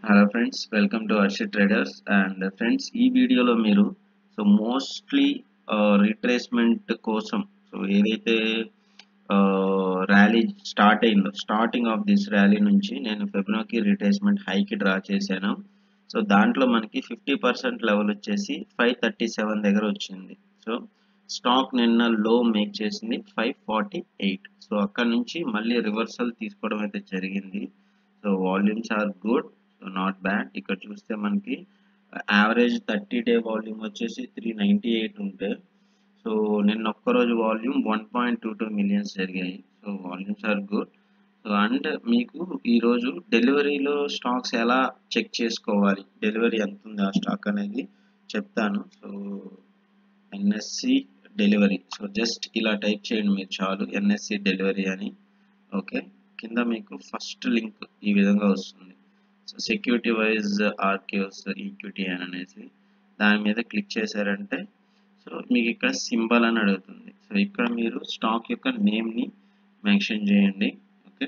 hello friends welcome to Harshit traders and friends ఈ వీడియోలో మీరు సో మోస్ట్లీ రిట్రేస్మెంట్ కోసం సో ఏదైతే ర్యాలీ స్టార్ట్ అయిందో స్టార్టింగ్ ఆఫ్ దిస్ ర్యాలీ నుంచి నేను ఫెబ్రవరికి రిట్రేస్మెంట్ హైకి డ్రా చేశాను సో దాంట్లో మనకి ఫిఫ్టీ పర్సెంట్ లెవెల్ వచ్చేసి ఫైవ్ థర్టీ సెవెన్ దగ్గర వచ్చింది సో స్టాక్ నిన్న లో మేక్ చేసింది ఫైవ్ ఫార్టీ ఎయిట్ సో అక్కడ నుంచి మళ్ళీ రివర్సల్ తీసుకోవడం అయితే జరిగింది so volumes are good so not bad ఇక్కడ చూస్తే మనకి యావరేజ్ థర్టీ డే వాల్యూమ్ వచ్చేసి త్రీ నైంటీ ఎయిట్ ఉంటే సో నిన్న ఒక్కరోజు volume one point two two millions జరిగాయి so volumes are good so and మీకు ఈరోజు డెలివరీలో స్టాక్స్ ఎలా చెక్ చేసుకోవాలి డెలివరీ ఎంత ఉంది ఆ స్టాక్ అనేది చెప్తాను so NSC delivery so just ఇలా టైప్ చేయండి మీరు చాలు ఎన్ఎస్సి డెలివరీ అని ఓకే కింద మీకు ఫస్ట్ లింక్ ఈ విధంగా వస్తుంది so security wise archives equity అని అనేసి దాని మీద క్లిక్ చేశారంటే సో మీకు ఇక్కడ సింబల్ అని అడుగుతుంది సో ఇక్కడ మీరు స్టాక్ యొక్క నేమ్ని మెన్షన్ చేయండి ఓకే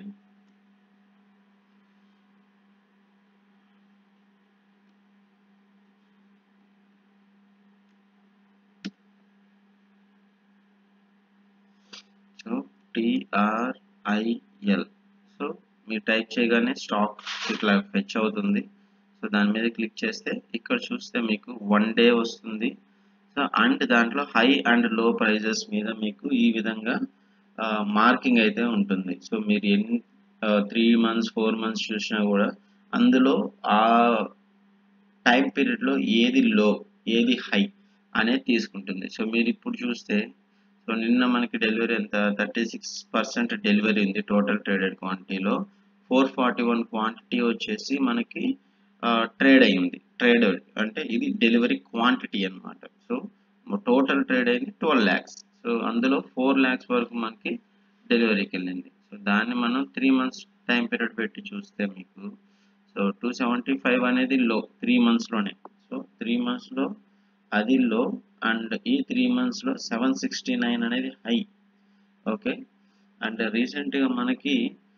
సో టిఆర్ఐఎల్ సో మీరు టైప్ చేయగానే స్టాక్ ఇట్లా ఫెచ్ అవుతుంది సో దాని మీద క్లిక్ చేస్తే ఇక్కడ చూస్తే మీకు వన్ డే వస్తుంది సో అండ్ దాంట్లో హై అండ్ లో ప్రైజెస్ మీద మీకు ఈ విధంగా మార్కింగ్ అయితే ఉంటుంది సో మీరు ఎన్ని త్రీ మంత్స్ ఫోర్ మంత్స్ చూసినా కూడా అందులో ఆ టైం పీరియడ్లో ఏది లో ఏది హై అనేది తీసుకుంటుంది సో మీరు ఇప్పుడు చూస్తే సో నిన్న మనకి డెలివరీ ఎంత థర్టీ సిక్స్ పర్సెంట్ డెలివరీ ఉంది టోటల్ ట్రేడెడ్ క్వాంటిటీలో ఫోర్ ఫార్టీ వన్ క్వాంటిటీ వచ్చేసి మనకి ట్రేడ్ అయింది ట్రేడ్ అంటే ఇది డెలివరీ క్వాంటిటీ అనమాట సో టోటల్ ట్రేడ్ అయింది ట్వెల్వ్ ల్యాక్స్ సో అందులో ఫోర్ ల్యాక్స్ వరకు మనకి డెలివరీకి వెళ్ళింది సో దాన్ని మనం త్రీ మంత్స్ టైం పీరియడ్ పెట్టి చూస్తే మీకు సో టూ సెవెంటీ ఫైవ్ అనేది లో త్రీ మంత్స్లోనే సో త్రీ మంత్స్లో అది లో అండ్ ఈ త్రీ మంత్స్లో సెవెన్ సిక్స్టీ నైన్ అనేది హై ఓకే అండ్ రీసెంట్గా మనకి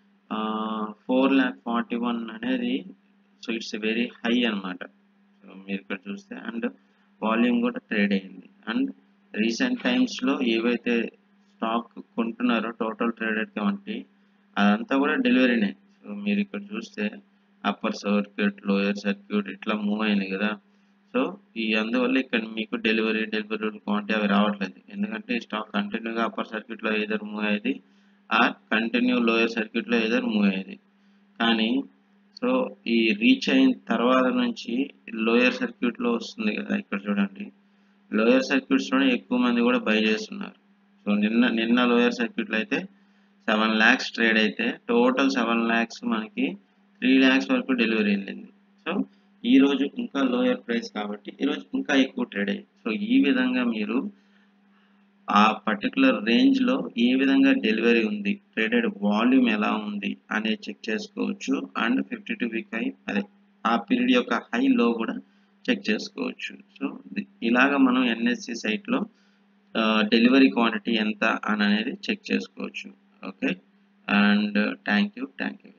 ఫోర్ ల్యాక్ ఫార్టీ వన్ అనేది సో ఇట్స్ వెరీ హై అనమాట సో మీరు ఇక్కడ చూస్తే అండ్ వాల్యూమ్ కూడా ట్రేడ్ అయింది అండ్ రీసెంట్ టైమ్స్లో ఏవైతే స్టాక్ కొంటున్నారో టోటల్ ట్రేడెడ్ క్వాంటిటీ అదంతా కూడా డెలివరీనే సో మీరు ఇక్కడ చూస్తే అప్పర్ సర్క్యూట్ లోయర్ సర్క్యూట్ ఇట్లా మూవ్ అయింది కదా సో ఈ అందువల్ల ఇక్కడ మీకు డెలివరీ డెలివరీ క్వాంటిటీ అవి రావట్లేదు ఎందుకంటే ఈ స్టాక్ కంటిన్యూగా అప్పర్ సర్క్యూట్లో ఏదర్ మూవ్ అయ్యేది ఆర్ కంటిన్యూ లోయర్ సర్క్యూట్లో ఏదర్ మూవ్ అయ్యేది కానీ సో ఈ రీచ్ అయిన తర్వాత నుంచి లోయర్ సర్క్యూట్లో వస్తుంది కదా ఇక్కడ చూడండి లోయర్ సర్క్యూట్స్లోనే ఎక్కువ మంది కూడా బై చేస్తున్నారు సో నిన్న నిన్న లోయర్ సర్క్యూట్లో అయితే సెవెన్ ల్యాక్స్ ట్రేడ్ అయితే టోటల్ సెవెన్ ల్యాక్స్ మనకి త్రీ ల్యాక్స్ వరకు డెలివరీ వెళ్ళింది సో ఈ రోజు ఇంకా లోయర్ ప్రైస్ కాబట్టి ఈరోజు ఇంకా ఎక్కువ ట్రేడ్ అయ్యింది సో ఈ విధంగా మీరు ఆ పర్టికులర్ రేంజ్లో ఏ విధంగా డెలివరీ ఉంది ట్రేడెడ్ వాల్యూమ్ ఎలా ఉంది అనేది చెక్ చేసుకోవచ్చు and fifty two week high అదే ఆ పీరియడ్ యొక్క హై లో కూడా చెక్ చేసుకోవచ్చు సో ఇలాగ మనం ఎన్ఎస్సి సైట్లో డెలివరీ క్వాంటిటీ ఎంత అని అనేది చెక్ చేసుకోవచ్చు okay and thank you thank you